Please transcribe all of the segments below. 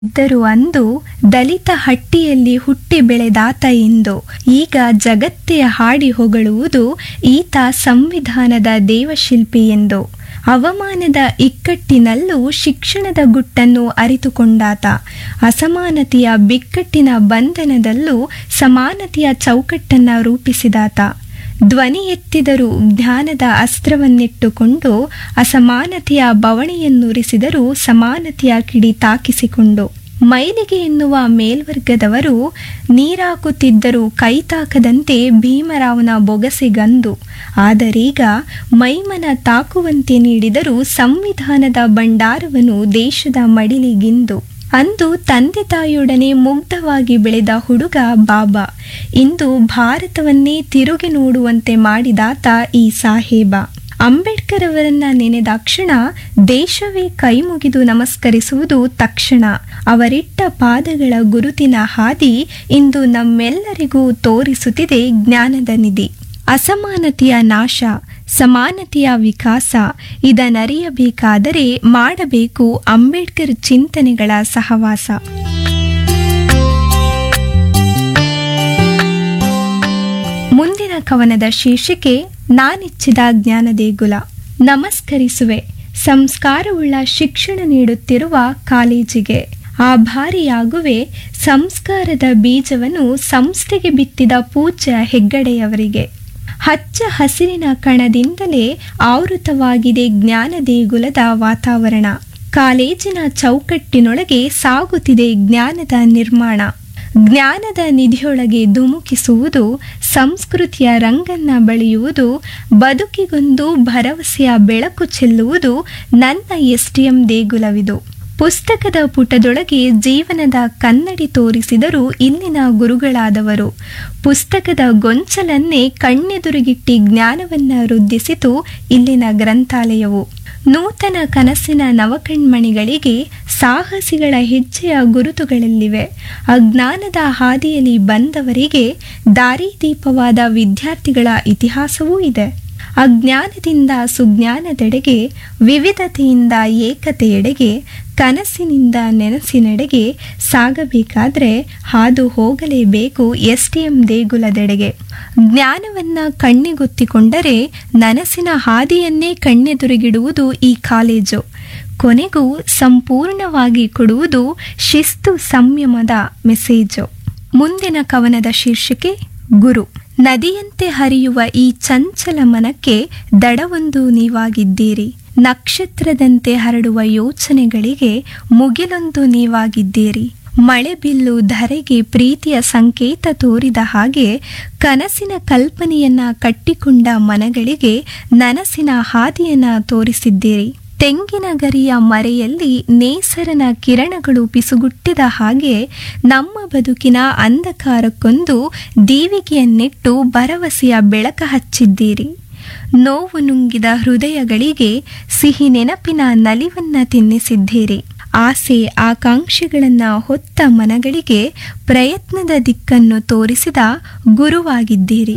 ಇದ್ದರು ಅಂದು ದಲಿತ ಹಟ್ಟಿಯಲ್ಲಿ ಹುಟ್ಟಿ ಬೆಳೆದಾತ ಎಂದು ಈಗ ಜಗತ್ತೇ ಹಾಡಿ ಹೊಗಳುವುದು ಈತ ಸಂವಿಧಾನದ ದೇವಶಿಲ್ಪಿ ಎಂದು ಅವಮಾನದ ಇಕ್ಕಟ್ಟಿನಲ್ಲೂ ಶಿಕ್ಷಣದ ಗುಟ್ಟನ್ನು ಅರಿತುಕೊಂಡಾತ ಅಸಮಾನತೆಯ ಬಿಕ್ಕಟ್ಟಿನ ಬಂಧನದಲ್ಲೂ ಸಮಾನತೆಯ ಚೌಕಟ್ಟನ್ನ ರೂಪಿಸಿದಾತ ಧ್ವನಿ ಎತ್ತಿದರೂ ಜ್ಞಾನದ ಅಸ್ತ್ರವನ್ನಿಟ್ಟುಕೊಂಡು ಅಸಮಾನತೆಯ ಬವಣೆಯನ್ನುರಿಸಿದರೂ ಸಮಾನತೆಯ ಕಿಡಿ ತಾಕಿಸಿಕೊಂಡು ಮೈಲಿಗೆ ಎನ್ನುವ ಮೇಲ್ವರ್ಗದವರು ನೀರಾಕುತ್ತಿದ್ದರೂ ಕೈತಾಕದಂತೆ ಭೀಮರಾವನ ಬೊಗಸೆಗಂದು ಆದರೀಗ ಮೈಮನ ತಾಕುವಂತೆ ನೀಡಿದರೂ ಸಂವಿಧಾನದ ಭಂಡಾರವನ್ನು ದೇಶದ ಮಡಿಲಿಗಿಂದು ಅಂದು ತಂದೆ ತಾಯಿಯೊಡನೆ ಮುಗ್ಧವಾಗಿ ಬೆಳೆದ ಹುಡುಗ ಬಾಬಾ ಇಂದು ಭಾರತವನ್ನೇ ತಿರುಗಿ ನೋಡುವಂತೆ ಮಾಡಿದಾತ ಈ ಸಾಹೇಬ ಅಂಬೇಡ್ಕರ್ ಅವರನ್ನ ನೆನೆದಾಕ್ಷಣ ದೇಶವೇ ಕೈಮುಗಿದು ನಮಸ್ಕರಿಸುವುದು ತಕ್ಷಣ ಅವರಿಟ್ಟ ಪಾದಗಳ ಗುರುತಿನ ಹಾದಿ ಇಂದು ನಮ್ಮೆಲ್ಲರಿಗೂ ತೋರಿಸುತ್ತಿದೆ ಜ್ಞಾನದ ನಿಧಿ ಅಸಮಾನತೆಯ ನಾಶ ಸಮಾನತೆಯ ವಿಕಾಸ ಇದನ್ನರಿಯಬೇಕಾದರೆ ಮಾಡಬೇಕು ಅಂಬೇಡ್ಕರ್ ಚಿಂತನೆಗಳ ಸಹವಾಸ ಮುಂದಿನ ಕವನದ ಶೀರ್ಷಿಕೆ ನಾನಿಚ್ಚಿದ ಜ್ಞಾನದೇಗುಲ ನಮಸ್ಕರಿಸುವೆ ಸಂಸ್ಕಾರವುಳ್ಳ ಶಿಕ್ಷಣ ನೀಡುತ್ತಿರುವ ಕಾಲೇಜಿಗೆ ಆಭಾರಿಯಾಗುವೆ ಸಂಸ್ಕಾರದ ಬೀಜವನ್ನು ಸಂಸ್ಥೆಗೆ ಬಿತ್ತಿದ ಪೂಜ್ಯ ಹೆಗ್ಗಡೆಯವರಿಗೆ ಹಚ್ಚ ಹಸಿರಿನ ಕಣದಿಂದಲೇ ಆವೃತವಾಗಿದೆ ಜ್ಞಾನ ದೇಗುಲದ ವಾತಾವರಣ ಕಾಲೇಜಿನ ಚೌಕಟ್ಟಿನೊಳಗೆ ಸಾಗುತ್ತಿದೆ ಜ್ಞಾನದ ನಿರ್ಮಾಣ ಜ್ಞಾನದ ನಿಧಿಯೊಳಗೆ ಧುಮುಕಿಸುವುದು ಸಂಸ್ಕೃತಿಯ ರಂಗನ್ನ ಬಳಿಯುವುದು ಬದುಕಿಗೊಂದು ಭರವಸೆಯ ಬೆಳಕು ಚೆಲ್ಲುವುದು ನನ್ನ ಎಸ್ಟಿಎಂ ದೇಗುಲವಿದು ಪುಸ್ತಕದ ಪುಟದೊಳಗೆ ಜೀವನದ ಕನ್ನಡಿ ತೋರಿಸಿದರು ಇಲ್ಲಿನ ಗುರುಗಳಾದವರು ಪುಸ್ತಕದ ಗೊಂಚಲನ್ನೇ ಕಣ್ಣೆದುರುಗಿಟ್ಟಿ ಜ್ಞಾನವನ್ನ ವೃದ್ಧಿಸಿತು ಇಲ್ಲಿನ ಗ್ರಂಥಾಲಯವು ನೂತನ ಕನಸಿನ ನವಕಣ್ಮಣಿಗಳಿಗೆ ಸಾಹಸಿಗಳ ಹೆಜ್ಜೆಯ ಗುರುತುಗಳಲ್ಲಿವೆ ಅಜ್ಞಾನದ ಹಾದಿಯಲ್ಲಿ ಬಂದವರಿಗೆ ದಾರಿದೀಪವಾದ ವಿದ್ಯಾರ್ಥಿಗಳ ಇತಿಹಾಸವೂ ಇದೆ ಅಜ್ಞಾನದಿಂದ ಸುಜ್ಞಾನದೆಡೆಗೆ ವಿವಿಧತೆಯಿಂದ ಏಕತೆಯೆಡೆಗೆ ಕನಸಿನಿಂದ ನೆನಸಿನೆಡೆಗೆ ಸಾಗಬೇಕಾದ್ರೆ ಹಾದು ಹೋಗಲೇಬೇಕು ಎಸ್ಟಿಎಂ ದೇಗುಲದೆಡೆಗೆ ಜ್ಞಾನವನ್ನ ಕಣ್ಣಿಗೊತ್ತಿಕೊಂಡರೆ ನನಸಿನ ಹಾದಿಯನ್ನೇ ಕಣ್ಣೆದುರುಗಿಡುವುದು ಈ ಕಾಲೇಜು ಕೊನೆಗೂ ಸಂಪೂರ್ಣವಾಗಿ ಕೊಡುವುದು ಶಿಸ್ತು ಸಂಯಮದ ಮೆಸೇಜು ಮುಂದಿನ ಕವನದ ಶೀರ್ಷಿಕೆ ಗುರು ನದಿಯಂತೆ ಹರಿಯುವ ಈ ಚಂಚಲ ಮನಕ್ಕೆ ದಡವೊಂದು ನೀವಾಗಿದ್ದೀರಿ ನಕ್ಷತ್ರದಂತೆ ಹರಡುವ ಯೋಚನೆಗಳಿಗೆ ಮುಗಿಲೊಂದು ನೀವಾಗಿದ್ದೀರಿ ಮಳೆ ಬಿಲ್ಲು ಧರೆಗೆ ಪ್ರೀತಿಯ ಸಂಕೇತ ತೋರಿದ ಹಾಗೆ ಕನಸಿನ ಕಲ್ಪನೆಯನ್ನ ಕಟ್ಟಿಕೊಂಡ ಮನಗಳಿಗೆ ನನಸಿನ ಹಾದಿಯನ್ನ ತೋರಿಸಿದ್ದೀರಿ ತೆಂಗಿನ ಗರಿಯ ಮರೆಯಲ್ಲಿ ನೇಸರನ ಕಿರಣಗಳು ಪಿಸುಗುಟ್ಟಿದ ಹಾಗೆ ನಮ್ಮ ಬದುಕಿನ ಅಂಧಕಾರಕ್ಕೊಂದು ದೀವಿಗೆಯನ್ನಿಟ್ಟು ಭರವಸೆಯ ಬೆಳಕ ಹಚ್ಚಿದ್ದೀರಿ ನೋವು ನುಂಗಿದ ಹೃದಯಗಳಿಗೆ ಸಿಹಿ ನೆನಪಿನ ನಲಿವನ್ನ ತಿನ್ನಿಸಿದ್ದೀರಿ ಆಸೆ ಆಕಾಂಕ್ಷೆಗಳನ್ನ ಹೊತ್ತ ಮನಗಳಿಗೆ ಪ್ರಯತ್ನದ ದಿಕ್ಕನ್ನು ತೋರಿಸಿದ ಗುರುವಾಗಿದ್ದೀರಿ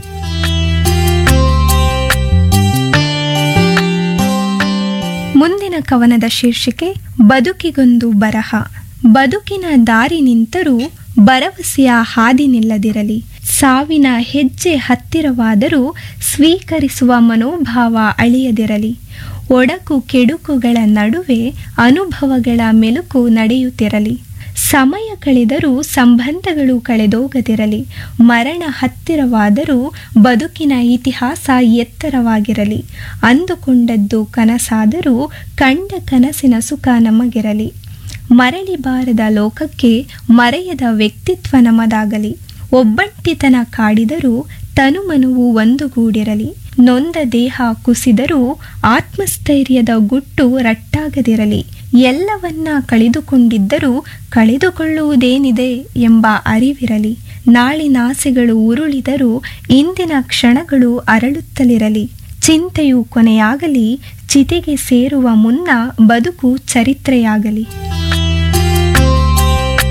ಮುಂದಿನ ಕವನದ ಶೀರ್ಷಿಕೆ ಬದುಕಿಗೊಂದು ಬರಹ ಬದುಕಿನ ದಾರಿ ನಿಂತರೂ ಭರವಸೆಯ ಹಾದಿ ನಿಲ್ಲದಿರಲಿ ಸಾವಿನ ಹೆಜ್ಜೆ ಹತ್ತಿರವಾದರೂ ಸ್ವೀಕರಿಸುವ ಮನೋಭಾವ ಅಳಿಯದಿರಲಿ ಒಡಕು ಕೆಡುಕುಗಳ ನಡುವೆ ಅನುಭವಗಳ ಮೆಲುಕು ನಡೆಯುತ್ತಿರಲಿ ಸಮಯ ಕಳೆದರೂ ಸಂಬಂಧಗಳು ಕಳೆದೋಗದಿರಲಿ ಮರಣ ಹತ್ತಿರವಾದರೂ ಬದುಕಿನ ಇತಿಹಾಸ ಎತ್ತರವಾಗಿರಲಿ ಅಂದುಕೊಂಡದ್ದು ಕನಸಾದರೂ ಕಂಡ ಕನಸಿನ ಸುಖ ನಮಗಿರಲಿ ಮರಳಿ ಬಾರದ ಲೋಕಕ್ಕೆ ಮರೆಯದ ವ್ಯಕ್ತಿತ್ವ ನಮದಾಗಲಿ ಒಬ್ಬಂಟಿತನ ಕಾಡಿದರೂ ತನುಮನುವು ಒಂದುಗೂಡಿರಲಿ ನೊಂದ ದೇಹ ಕುಸಿದರೂ ಆತ್ಮಸ್ಥೈರ್ಯದ ಗುಟ್ಟು ರಟ್ಟಾಗದಿರಲಿ ಎಲ್ಲವನ್ನ ಕಳೆದುಕೊಂಡಿದ್ದರೂ ಕಳೆದುಕೊಳ್ಳುವುದೇನಿದೆ ಎಂಬ ಅರಿವಿರಲಿ ನಾಳಿನಾಸೆಗಳು ಉರುಳಿದರೂ ಇಂದಿನ ಕ್ಷಣಗಳು ಅರಳುತ್ತಲಿರಲಿ ಚಿಂತೆಯು ಕೊನೆಯಾಗಲಿ ಚಿತೆಗೆ ಸೇರುವ ಮುನ್ನ ಬದುಕು ಚರಿತ್ರೆಯಾಗಲಿ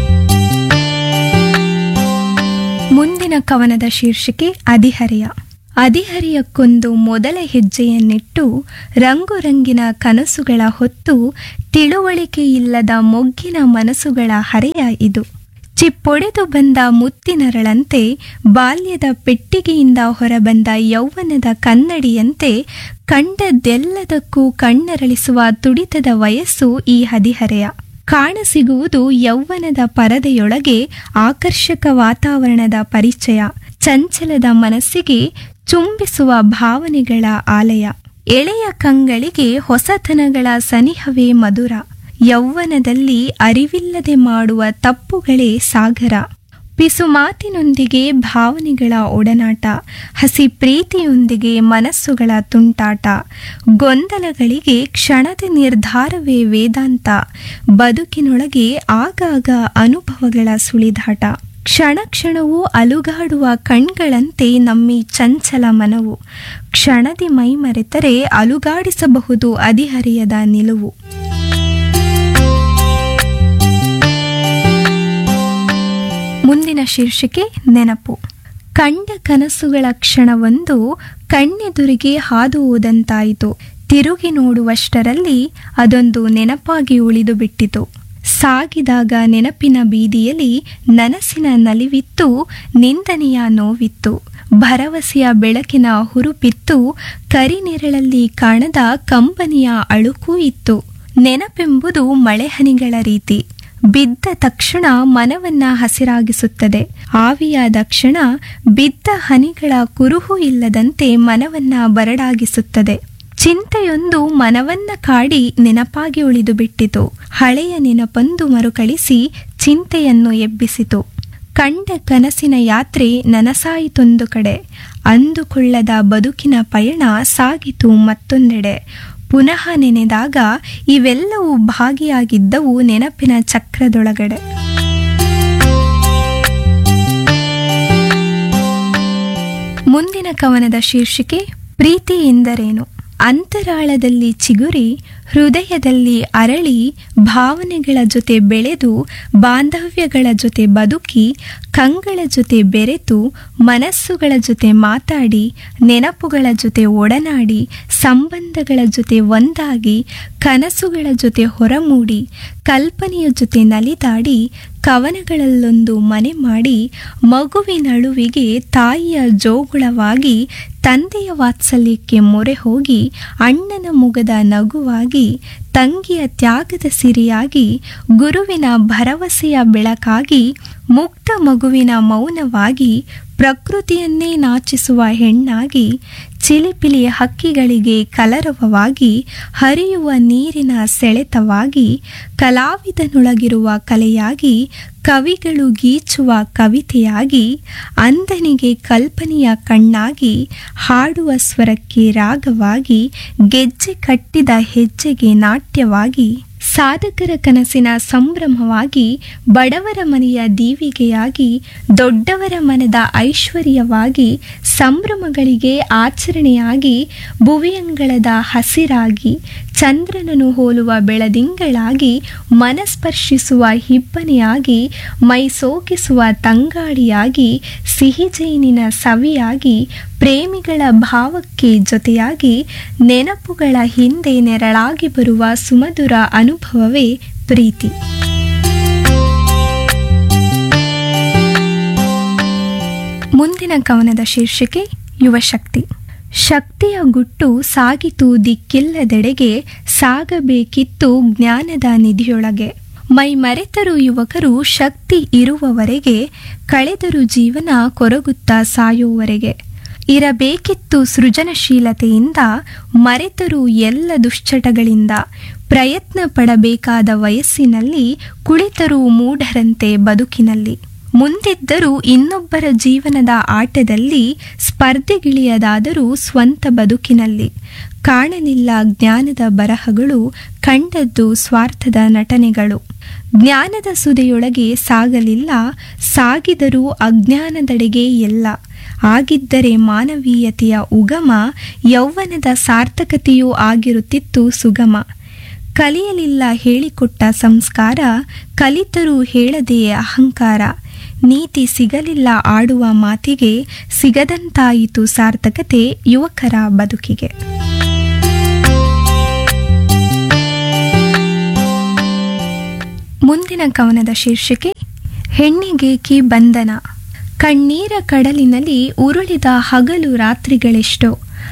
ಮುಂದಿನ ಕವನದ ಶೀರ್ಷಿಕೆ ಅಧಿಹರೆಯ ಅದಿಹರಿಯಕ್ಕೊಂದು ಮೊದಲ ಹೆಜ್ಜೆಯನ್ನಿಟ್ಟು ರಂಗುರಂಗಿನ ಕನಸುಗಳ ಹೊತ್ತು ತಿಳುವಳಿಕೆಯಿಲ್ಲದ ಮೊಗ್ಗಿನ ಮನಸ್ಸುಗಳ ಹರೆಯ ಇದು ಚಿಪ್ಪೊಡೆದು ಬಂದ ಮುತ್ತಿನರಳಂತೆ ಬಾಲ್ಯದ ಪೆಟ್ಟಿಗೆಯಿಂದ ಹೊರಬಂದ ಯೌವನದ ಕನ್ನಡಿಯಂತೆ ಕಂಡದ್ದೆಲ್ಲದಕ್ಕೂ ಕಣ್ಣರಳಿಸುವ ತುಡಿತದ ವಯಸ್ಸು ಈ ಹದಿಹರೆಯ ಕಾಣಸಿಗುವುದು ಯೌವನದ ಪರದೆಯೊಳಗೆ ಆಕರ್ಷಕ ವಾತಾವರಣದ ಪರಿಚಯ ಚಂಚಲದ ಮನಸ್ಸಿಗೆ ಚುಂಬಿಸುವ ಭಾವನೆಗಳ ಆಲಯ ಎಳೆಯ ಕಂಗಳಿಗೆ ಹೊಸತನಗಳ ಸನಿಹವೇ ಮಧುರ ಯೌವನದಲ್ಲಿ ಅರಿವಿಲ್ಲದೆ ಮಾಡುವ ತಪ್ಪುಗಳೇ ಸಾಗರ ಪಿಸು ಮಾತಿನೊಂದಿಗೆ ಭಾವನೆಗಳ ಒಡನಾಟ ಹಸಿ ಪ್ರೀತಿಯೊಂದಿಗೆ ಮನಸ್ಸುಗಳ ತುಂಟಾಟ ಗೊಂದಲಗಳಿಗೆ ಕ್ಷಣದ ನಿರ್ಧಾರವೇ ವೇದಾಂತ ಬದುಕಿನೊಳಗೆ ಆಗಾಗ ಅನುಭವಗಳ ಸುಳಿದಾಟ ಕ್ಷಣ ಕ್ಷಣವೂ ಅಲುಗಾಡುವ ಕಣ್ಗಳಂತೆ ನಮ್ಮಿ ಚಂಚಲ ಮನವು ಕ್ಷಣದಿ ಮೈಮರೆತರೆ ಅಲುಗಾಡಿಸಬಹುದು ಅದಿಹರಿಯದ ನಿಲುವು ಮುಂದಿನ ಶೀರ್ಷಿಕೆ ನೆನಪು ಕಂಡ ಕನಸುಗಳ ಕ್ಷಣವೊಂದು ಕಣ್ಣೆದುರಿಗೆ ಹಾದು ಹೋದಂತಾಯಿತು ತಿರುಗಿ ನೋಡುವಷ್ಟರಲ್ಲಿ ಅದೊಂದು ನೆನಪಾಗಿ ಉಳಿದು ಬಿಟ್ಟಿತು ಸಾಗಿದಾಗ ನೆನಪಿನ ಬೀದಿಯಲ್ಲಿ ನನಸಿನ ನಲಿವಿತ್ತು ನಿಂದನೆಯ ನೋವಿತ್ತು ಭರವಸೆಯ ಬೆಳಕಿನ ಹುರುಪಿತ್ತು ಕರಿನೆರಳಲ್ಲಿ ಕಾಣದ ಕಂಬನಿಯ ಅಳುಕೂ ಇತ್ತು ನೆನಪೆಂಬುದು ಮಳೆಹನಿಗಳ ರೀತಿ ಬಿದ್ದ ತಕ್ಷಣ ಮನವನ್ನ ಹಸಿರಾಗಿಸುತ್ತದೆ ಆವಿಯಾದ ಕ್ಷಣ ಬಿದ್ದ ಹನಿಗಳ ಕುರುಹು ಇಲ್ಲದಂತೆ ಮನವನ್ನ ಬರಡಾಗಿಸುತ್ತದೆ ಚಿಂತೆಯೊಂದು ಮನವನ್ನ ಕಾಡಿ ನೆನಪಾಗಿ ಉಳಿದು ಬಿಟ್ಟಿತು ಹಳೆಯ ನೆನಪೊಂದು ಮರುಕಳಿಸಿ ಚಿಂತೆಯನ್ನು ಎಬ್ಬಿಸಿತು ಕಂಡ ಕನಸಿನ ಯಾತ್ರೆ ನನಸಾಯಿತೊಂದು ಕಡೆ ಅಂದುಕೊಳ್ಳದ ಬದುಕಿನ ಪಯಣ ಸಾಗಿತು ಮತ್ತೊಂದೆಡೆ ಪುನಃ ನೆನೆದಾಗ ಇವೆಲ್ಲವೂ ಭಾಗಿಯಾಗಿದ್ದವು ನೆನಪಿನ ಚಕ್ರದೊಳಗಡೆ ಮುಂದಿನ ಕವನದ ಶೀರ್ಷಿಕೆ ಪ್ರೀತಿ ಎಂದರೇನು ಅಂತರಾಳದಲ್ಲಿ ಚಿಗುರಿ ಹೃದಯದಲ್ಲಿ ಅರಳಿ ಭಾವನೆಗಳ ಜೊತೆ ಬೆಳೆದು ಬಾಂಧವ್ಯಗಳ ಜೊತೆ ಬದುಕಿ ಕಂಗಳ ಜೊತೆ ಬೆರೆತು ಮನಸ್ಸುಗಳ ಜೊತೆ ಮಾತಾಡಿ ನೆನಪುಗಳ ಜೊತೆ ಒಡನಾಡಿ ಸಂಬಂಧಗಳ ಜೊತೆ ಒಂದಾಗಿ ಕನಸುಗಳ ಜೊತೆ ಹೊರಮೂಡಿ ಕಲ್ಪನೆಯ ಜೊತೆ ನಲಿದಾಡಿ ಕವನಗಳಲ್ಲೊಂದು ಮನೆ ಮಾಡಿ ಮಗುವಿನಳುವಿಗೆ ತಾಯಿಯ ಜೋಗುಳವಾಗಿ ತಂದೆಯ ವಾತ್ಸಲ್ಯಕ್ಕೆ ಮೊರೆ ಹೋಗಿ ಅಣ್ಣನ ಮುಗದ ನಗುವಾಗಿ ತಂಗಿಯ ತ್ಯಾಗದ ಸಿರಿಯಾಗಿ ಗುರುವಿನ ಭರವಸೆಯ ಬೆಳಕಾಗಿ ಮುಕ್ತ ಮಗುವಿನ ಮೌನವಾಗಿ ಪ್ರಕೃತಿಯನ್ನೇ ನಾಚಿಸುವ ಹೆಣ್ಣಾಗಿ ಚಿಲಿಪಿಲಿ ಹಕ್ಕಿಗಳಿಗೆ ಕಲರವವಾಗಿ ಹರಿಯುವ ನೀರಿನ ಸೆಳೆತವಾಗಿ ಕಲಾವಿದನೊಳಗಿರುವ ಕಲೆಯಾಗಿ ಕವಿಗಳು ಗೀಚುವ ಕವಿತೆಯಾಗಿ ಅಂದನಿಗೆ ಕಲ್ಪನೆಯ ಕಣ್ಣಾಗಿ ಹಾಡುವ ಸ್ವರಕ್ಕೆ ರಾಗವಾಗಿ ಗೆಜ್ಜೆ ಕಟ್ಟಿದ ಹೆಜ್ಜೆಗೆ ನಾಟ್ಯವಾಗಿ ಸಾಧಕರ ಕನಸಿನ ಸಂಭ್ರಮವಾಗಿ ಬಡವರ ಮನೆಯ ದೀವಿಗೆಯಾಗಿ ದೊಡ್ಡವರ ಮನದ ಐಶ್ವರ್ಯವಾಗಿ ಸಂಭ್ರಮಗಳಿಗೆ ಆಚರಣೆಯಾಗಿ ಭುವಿಯಂಗಳದ ಹಸಿರಾಗಿ ಚಂದ್ರನನ್ನು ಹೋಲುವ ಬೆಳದಿಂಗಳಾಗಿ ಮನಸ್ಪರ್ಶಿಸುವ ಹಿಬ್ಬನೆಯಾಗಿ ಮೈ ಸೋಕಿಸುವ ತಂಗಾಳಿಯಾಗಿ ಸಿಹಿಜೇನಿನ ಸವಿಯಾಗಿ ಪ್ರೇಮಿಗಳ ಭಾವಕ್ಕೆ ಜೊತೆಯಾಗಿ ನೆನಪುಗಳ ಹಿಂದೆ ನೆರಳಾಗಿ ಬರುವ ಸುಮಧುರ ಅನುಭವವೇ ಪ್ರೀತಿ ಮುಂದಿನ ಕವನದ ಶೀರ್ಷಿಕೆ ಯುವಶಕ್ತಿ ಶಕ್ತಿಯ ಗುಟ್ಟು ಸಾಗಿತು ದಿಕ್ಕಿಲ್ಲದೆಡೆಗೆ ಸಾಗಬೇಕಿತ್ತು ಜ್ಞಾನದ ನಿಧಿಯೊಳಗೆ ಮೈ ಮರೆತರು ಯುವಕರು ಶಕ್ತಿ ಇರುವವರೆಗೆ ಕಳೆದರು ಜೀವನ ಕೊರಗುತ್ತಾ ಸಾಯುವವರೆಗೆ ಇರಬೇಕಿತ್ತು ಸೃಜನಶೀಲತೆಯಿಂದ ಮರೆತರು ಎಲ್ಲ ದುಶ್ಚಟಗಳಿಂದ ಪ್ರಯತ್ನ ಪಡಬೇಕಾದ ವಯಸ್ಸಿನಲ್ಲಿ ಕುಳಿತರು ಮೂಢರಂತೆ ಬದುಕಿನಲ್ಲಿ ಮುಂದಿದ್ದರೂ ಇನ್ನೊಬ್ಬರ ಜೀವನದ ಆಟದಲ್ಲಿ ಸ್ಪರ್ಧೆಗಿಳಿಯದಾದರೂ ಸ್ವಂತ ಬದುಕಿನಲ್ಲಿ ಕಾಣಲಿಲ್ಲ ಜ್ಞಾನದ ಬರಹಗಳು ಕಂಡದ್ದು ಸ್ವಾರ್ಥದ ನಟನೆಗಳು ಜ್ಞಾನದ ಸುದೆಯೊಳಗೆ ಸಾಗಲಿಲ್ಲ ಸಾಗಿದರೂ ಅಜ್ಞಾನದೆಡೆಗೆ ಎಲ್ಲ ಆಗಿದ್ದರೆ ಮಾನವೀಯತೆಯ ಉಗಮ ಯೌವನದ ಸಾರ್ಥಕತೆಯೂ ಆಗಿರುತ್ತಿತ್ತು ಸುಗಮ ಕಲಿಯಲಿಲ್ಲ ಹೇಳಿಕೊಟ್ಟ ಸಂಸ್ಕಾರ ಕಲಿತರೂ ಹೇಳದೆಯೇ ಅಹಂಕಾರ ನೀತಿ ಸಿಗಲಿಲ್ಲ ಆಡುವ ಮಾತಿಗೆ ಸಿಗದಂತಾಯಿತು ಸಾರ್ಥಕತೆ ಯುವಕರ ಬದುಕಿಗೆ ಮುಂದಿನ ಕವನದ ಶೀರ್ಷಿಕೆ ಹೆಣ್ಣಿಗೇಕಿ ಬಂಧನ ಕಣ್ಣೀರ ಕಡಲಿನಲ್ಲಿ ಉರುಳಿದ ಹಗಲು ರಾತ್ರಿಗಳೆಷ್ಟೋ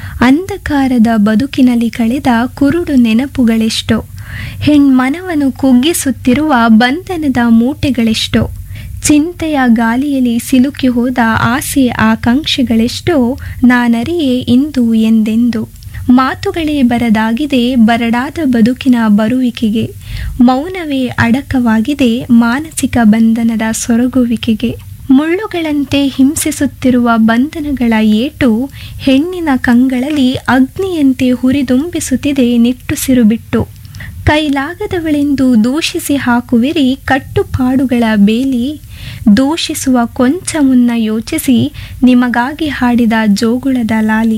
ಅಂಧಕಾರದ ಬದುಕಿನಲ್ಲಿ ಕಳೆದ ಕುರುಡು ನೆನಪುಗಳೆಷ್ಟೋ ಹೆಣ್ಮನವನ್ನು ಕುಗ್ಗಿಸುತ್ತಿರುವ ಬಂಧನದ ಮೂಟೆಗಳೆಷ್ಟೋ ಚಿಂತೆಯ ಗಾಲಿಯಲ್ಲಿ ಸಿಲುಕಿ ಹೋದ ಆಸೆ ಆಕಾಂಕ್ಷೆಗಳೆಷ್ಟೋ ನಾನರಿಯೇ ಇಂದು ಎಂದೆಂದು ಮಾತುಗಳೇ ಬರದಾಗಿದೆ ಬರಡಾದ ಬದುಕಿನ ಬರುವಿಕೆಗೆ ಮೌನವೇ ಅಡಕವಾಗಿದೆ ಮಾನಸಿಕ ಬಂಧನದ ಸೊರಗುವಿಕೆಗೆ ಮುಳ್ಳುಗಳಂತೆ ಹಿಂಸಿಸುತ್ತಿರುವ ಬಂಧನಗಳ ಏಟು ಹೆಣ್ಣಿನ ಕಂಗಳಲ್ಲಿ ಅಗ್ನಿಯಂತೆ ಹುರಿದುಂಬಿಸುತ್ತಿದೆ ನಿಟ್ಟುಸಿರು ಬಿಟ್ಟು ಕೈಲಾಗದವಳೆಂದು ದೂಷಿಸಿ ಹಾಕುವಿರಿ ಕಟ್ಟುಪಾಡುಗಳ ಬೇಲಿ ದೂಷಿಸುವ ಕೊಂಚ ಮುನ್ನ ಯೋಚಿಸಿ ನಿಮಗಾಗಿ ಹಾಡಿದ ಜೋಗುಳದ ಲಾಲಿ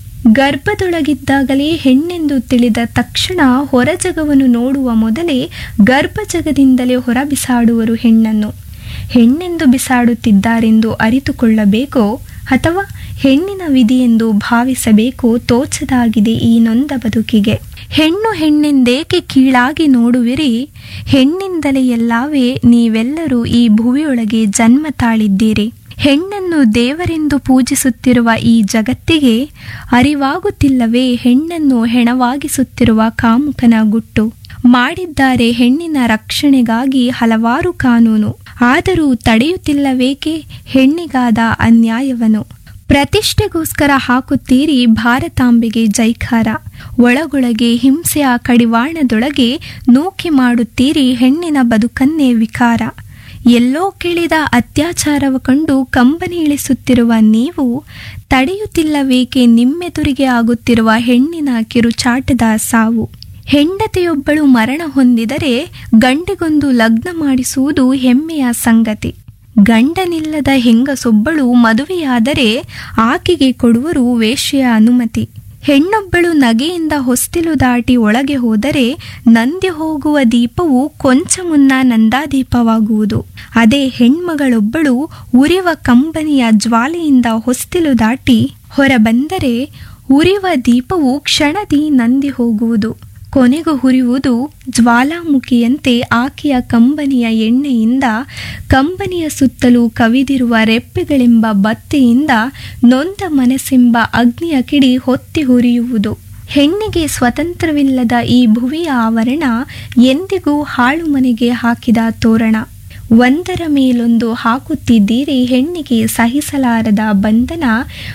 ಗರ್ಭದೊಳಗಿದ್ದಾಗಲೇ ಹೆಣ್ಣೆಂದು ತಿಳಿದ ತಕ್ಷಣ ಹೊರಜಗವನ್ನು ನೋಡುವ ಮೊದಲೇ ಗರ್ಭಜಗದಿಂದಲೇ ಹೊರಬಿಸಾಡುವರು ಹೆಣ್ಣನ್ನು ಹೆಣ್ಣೆಂದು ಬಿಸಾಡುತ್ತಿದ್ದಾರೆಂದು ಅರಿತುಕೊಳ್ಳಬೇಕೋ ಅಥವಾ ಹೆಣ್ಣಿನ ವಿಧಿಯೆಂದು ಭಾವಿಸಬೇಕೋ ತೋಚದಾಗಿದೆ ಈ ನೊಂದ ಬದುಕಿಗೆ ಹೆಣ್ಣು ಹೆಣ್ಣೆಂದೇಕೆ ಕೀಳಾಗಿ ನೋಡುವಿರಿ ಹೆಣ್ಣಿಂದಲೇ ಎಲ್ಲವೇ ನೀವೆಲ್ಲರೂ ಈ ಭುವಿಯೊಳಗೆ ಜನ್ಮ ತಾಳಿದ್ದೀರಿ ಹೆಣ್ಣನ್ನು ದೇವರೆಂದು ಪೂಜಿಸುತ್ತಿರುವ ಈ ಜಗತ್ತಿಗೆ ಅರಿವಾಗುತ್ತಿಲ್ಲವೇ ಹೆಣ್ಣನ್ನು ಹೆಣವಾಗಿಸುತ್ತಿರುವ ಕಾಮುಕನ ಗುಟ್ಟು ಮಾಡಿದ್ದಾರೆ ಹೆಣ್ಣಿನ ರಕ್ಷಣೆಗಾಗಿ ಹಲವಾರು ಕಾನೂನು ಆದರೂ ತಡೆಯುತ್ತಿಲ್ಲವೇಕೆ ಹೆಣ್ಣಿಗಾದ ಅನ್ಯಾಯವನ್ನು ಪ್ರತಿಷ್ಠೆಗೋಸ್ಕರ ಹಾಕುತ್ತೀರಿ ಭಾರತಾಂಬೆಗೆ ಜೈಕಾರ ಒಳಗೊಳಗೆ ಹಿಂಸೆಯ ಕಡಿವಾಣದೊಳಗೆ ನೂಕಿ ಮಾಡುತ್ತೀರಿ ಹೆಣ್ಣಿನ ಬದುಕನ್ನೇ ವಿಕಾರ ಎಲ್ಲೋ ಕೇಳಿದ ಅತ್ಯಾಚಾರವ ಕಂಡು ಕಂಬನಿ ಇಳಿಸುತ್ತಿರುವ ನೀವು ತಡೆಯುತ್ತಿಲ್ಲವೇಕೆ ನಿಮ್ಮೆದುರಿಗೆ ಆಗುತ್ತಿರುವ ಹೆಣ್ಣಿನ ಕಿರುಚಾಟದ ಸಾವು ಹೆಂಡತಿಯೊಬ್ಬಳು ಮರಣ ಹೊಂದಿದರೆ ಗಂಡಿಗೊಂದು ಲಗ್ನ ಮಾಡಿಸುವುದು ಹೆಮ್ಮೆಯ ಸಂಗತಿ ಗಂಡನಿಲ್ಲದ ಹೆಂಗಸೊಬ್ಬಳು ಮದುವೆಯಾದರೆ ಆಕೆಗೆ ಕೊಡುವರು ವೇಶ್ಯೆಯ ಅನುಮತಿ ಹೆಣ್ಣೊಬ್ಬಳು ನಗೆಯಿಂದ ಹೊಸ್ತಿಲು ದಾಟಿ ಒಳಗೆ ಹೋದರೆ ನಂದಿ ಹೋಗುವ ದೀಪವು ಕೊಂಚ ಮುನ್ನ ನಂದಾದೀಪವಾಗುವುದು ಅದೇ ಹೆಣ್ಮಗಳೊಬ್ಬಳು ಉರಿವ ಕಂಬನಿಯ ಜ್ವಾಲೆಯಿಂದ ಹೊಸ್ತಿಲು ದಾಟಿ ಹೊರಬಂದರೆ ಉರಿವ ದೀಪವು ಕ್ಷಣದಿ ನಂದಿ ಹೋಗುವುದು ಕೊನೆಗೂ ಹುರಿಯುವುದು ಜ್ವಾಲಾಮುಖಿಯಂತೆ ಆಕೆಯ ಕಂಬನಿಯ ಎಣ್ಣೆಯಿಂದ ಕಂಬನಿಯ ಸುತ್ತಲೂ ಕವಿದಿರುವ ರೆಪ್ಪೆಗಳೆಂಬ ಬತ್ತೆಯಿಂದ ನೊಂದ ಮನಸ್ಸೆಂಬ ಅಗ್ನಿಯ ಕಿಡಿ ಹೊತ್ತಿ ಹುರಿಯುವುದು ಹೆಣ್ಣಿಗೆ ಸ್ವತಂತ್ರವಿಲ್ಲದ ಈ ಭುವಿಯ ಆವರಣ ಎಂದಿಗೂ ಹಾಳು ಮನೆಗೆ ಹಾಕಿದ ತೋರಣ ಒಂದರ ಮೇಲೊಂದು ಹಾಕುತ್ತಿದ್ದೀರಿ ಹೆಣ್ಣಿಗೆ ಸಹಿಸಲಾರದ ಬಂಧನ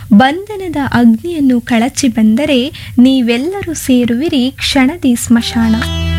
ಬಂಧನದ ಅಗ್ನಿಯನ್ನು ಕಳಚಿ ಬಂದರೆ ನೀವೆಲ್ಲರೂ ಸೇರುವಿರಿ ಕ್ಷಣದಿ ಸ್ಮಶಾನ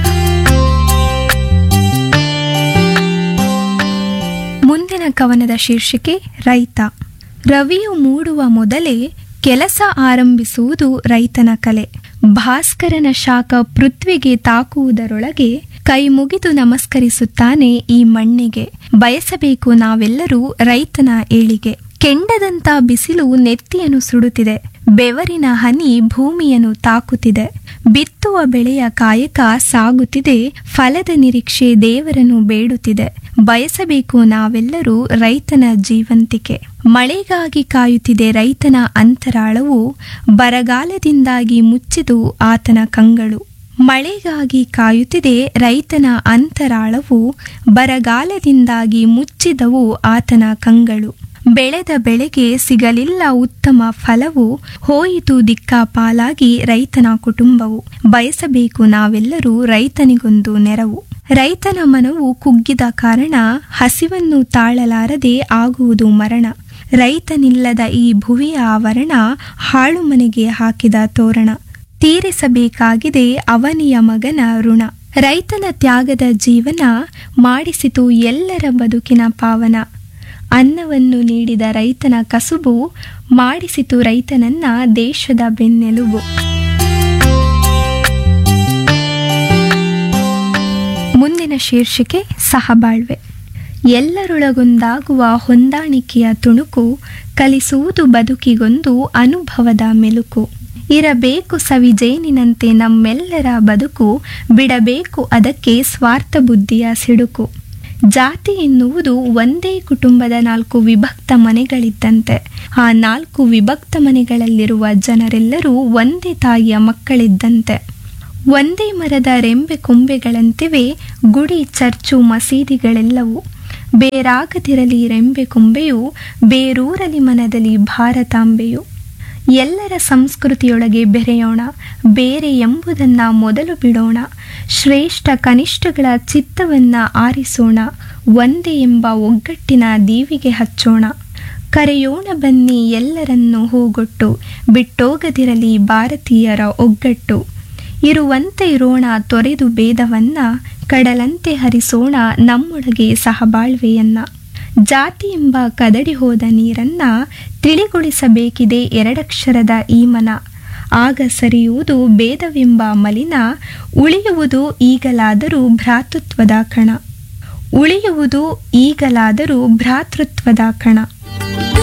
ಮುಂದಿನ ಕವನದ ಶೀರ್ಷಿಕೆ ರೈತ ರವಿಯು ಮೂಡುವ ಮೊದಲೇ ಕೆಲಸ ಆರಂಭಿಸುವುದು ರೈತನ ಕಲೆ ಭಾಸ್ಕರನ ಶಾಖ ಪೃಥ್ವಿಗೆ ತಾಕುವುದರೊಳಗೆ ಕೈ ಮುಗಿದು ನಮಸ್ಕರಿಸುತ್ತಾನೆ ಈ ಮಣ್ಣಿಗೆ ಬಯಸಬೇಕು ನಾವೆಲ್ಲರೂ ರೈತನ ಏಳಿಗೆ ಕೆಂಡದಂತ ಬಿಸಿಲು ನೆತ್ತಿಯನ್ನು ಸುಡುತ್ತಿದೆ ಬೆವರಿನ ಹನಿ ಭೂಮಿಯನ್ನು ತಾಕುತ್ತಿದೆ ಬಿತ್ತುವ ಬೆಳೆಯ ಕಾಯಕ ಸಾಗುತ್ತಿದೆ ಫಲದ ನಿರೀಕ್ಷೆ ದೇವರನ್ನು ಬೇಡುತ್ತಿದೆ ಬಯಸಬೇಕು ನಾವೆಲ್ಲರೂ ರೈತನ ಜೀವಂತಿಕೆ ಮಳೆಗಾಗಿ ಕಾಯುತ್ತಿದೆ ರೈತನ ಅಂತರಾಳವು ಬರಗಾಲದಿಂದಾಗಿ ಮುಚ್ಚಿದು ಆತನ ಕಂಗಳು ಮಳೆಗಾಗಿ ಕಾಯುತ್ತಿದೆ ರೈತನ ಅಂತರಾಳವು ಬರಗಾಲದಿಂದಾಗಿ ಮುಚ್ಚಿದವು ಆತನ ಕಂಗಳು ಬೆಳೆದ ಬೆಳೆಗೆ ಸಿಗಲಿಲ್ಲ ಉತ್ತಮ ಫಲವು ಹೋಯಿತು ದಿಕ್ಕಾಪಾಲಾಗಿ ರೈತನ ಕುಟುಂಬವು ಬಯಸಬೇಕು ನಾವೆಲ್ಲರೂ ರೈತನಿಗೊಂದು ನೆರವು ರೈತನ ಮನವು ಕುಗ್ಗಿದ ಕಾರಣ ಹಸಿವನ್ನು ತಾಳಲಾರದೆ ಆಗುವುದು ಮರಣ ರೈತನಿಲ್ಲದ ಈ ಭುವಿಯ ಆವರಣ ಹಾಳು ಮನೆಗೆ ಹಾಕಿದ ತೋರಣ ತೀರಿಸಬೇಕಾಗಿದೆ ಅವನಿಯ ಮಗನ ಋಣ ರೈತನ ತ್ಯಾಗದ ಜೀವನ ಮಾಡಿಸಿತು ಎಲ್ಲರ ಬದುಕಿನ ಪಾವನ ಅನ್ನವನ್ನು ನೀಡಿದ ರೈತನ ಕಸುಬು ಮಾಡಿಸಿತು ರೈತನನ್ನ ದೇಶದ ಬೆನ್ನೆಲುಬು ಮುಂದಿನ ಶೀರ್ಷಿಕೆ ಸಹಬಾಳ್ವೆ ಎಲ್ಲರೊಳಗೊಂದಾಗುವ ಹೊಂದಾಣಿಕೆಯ ತುಣುಕು ಕಲಿಸುವುದು ಬದುಕಿಗೊಂದು ಅನುಭವದ ಮೆಲುಕು ಇರಬೇಕು ಸವಿಜೇನಿನಂತೆ ನಮ್ಮೆಲ್ಲರ ಬದುಕು ಬಿಡಬೇಕು ಅದಕ್ಕೆ ಸ್ವಾರ್ಥ ಬುದ್ಧಿಯ ಸಿಡುಕು ಜಾತಿ ಎನ್ನುವುದು ಒಂದೇ ಕುಟುಂಬದ ನಾಲ್ಕು ವಿಭಕ್ತ ಮನೆಗಳಿದ್ದಂತೆ ಆ ನಾಲ್ಕು ವಿಭಕ್ತ ಮನೆಗಳಲ್ಲಿರುವ ಜನರೆಲ್ಲರೂ ಒಂದೇ ತಾಯಿಯ ಮಕ್ಕಳಿದ್ದಂತೆ ಒಂದೇ ಮರದ ರೆಂಬೆ ಕೊಂಬೆಗಳಂತಿವೆ ಗುಡಿ ಚರ್ಚು ಮಸೀದಿಗಳೆಲ್ಲವೂ ಬೇರಾಗದಿರಲಿ ರೆಂಬೆ ಕೊಂಬೆಯು ಬೇರೂರಲಿ ಮನದಲ್ಲಿ ಭಾರತಾಂಬೆಯು ಎಲ್ಲರ ಸಂಸ್ಕೃತಿಯೊಳಗೆ ಬೆರೆಯೋಣ ಬೇರೆ ಎಂಬುದನ್ನು ಮೊದಲು ಬಿಡೋಣ ಶ್ರೇಷ್ಠ ಕನಿಷ್ಠಗಳ ಚಿತ್ತವನ್ನ ಆರಿಸೋಣ ಒಂದೇ ಎಂಬ ಒಗ್ಗಟ್ಟಿನ ದೀವಿಗೆ ಹಚ್ಚೋಣ ಕರೆಯೋಣ ಬನ್ನಿ ಎಲ್ಲರನ್ನು ಹೂಗೊಟ್ಟು ಬಿಟ್ಟೋಗದಿರಲಿ ಭಾರತೀಯರ ಒಗ್ಗಟ್ಟು ಇರುವಂತೆ ಇರೋಣ ತೊರೆದು ಭೇದವನ್ನ ಕಡಲಂತೆ ಹರಿಸೋಣ ನಮ್ಮೊಳಗೆ ಸಹಬಾಳ್ವೆಯನ್ನ ಜಾತಿ ಎಂಬ ಕದಡಿ ಹೋದ ನೀರನ್ನ ತಿಳಿಗೊಳಿಸಬೇಕಿದೆ ಎರಡಕ್ಷರದ ಈ ಮನ ಆಗ ಸರಿಯುವುದು ಭೇದವೆಂಬ ಮಲಿನ ಉಳಿಯುವುದು ಈಗಲಾದರೂ ಭ್ರಾತೃತ್ವದ ಕಣ ಉಳಿಯುವುದು ಈಗಲಾದರೂ ಭ್ರಾತೃತ್ವದ ಕಣ